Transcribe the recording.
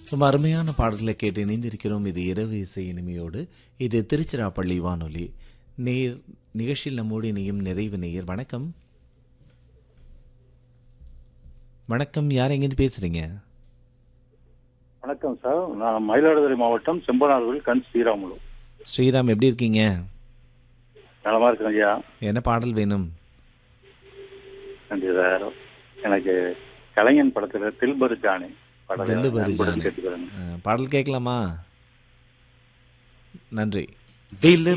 ரொம்ப அருமையான பாடல்களை கேட்டு இணைந்திருக்கிறோம் இது இரவு இசை இனிமையோடு இது திருச்சிராப்பள்ளி வானொலி நேர் நிகழ்ச்சியில் நம்மோடு இணையும் நிறைவு நேயர் வணக்கம் வணக்கம் யார் எங்கேருந்து பேசுறீங்க வணக்கம் சார் நான் மயிலாடுதுறை மாவட்டம் செம்பனார்வில் கண் ஸ்ரீராமுலு ஸ்ரீராம் எப்படி இருக்கீங்க நலமா இருக்கேன் ஐயா என்ன பாடல் வேணும் நன்றி சார் எனக்கு கலைஞன் படத்துல தில்பரு ஜானி பாடலை தில்பரு அன்புடன் ஜானி. கேட்டுக்கிறேன் அஹ், பாடல் கேட்கலாமா நன்றி दिल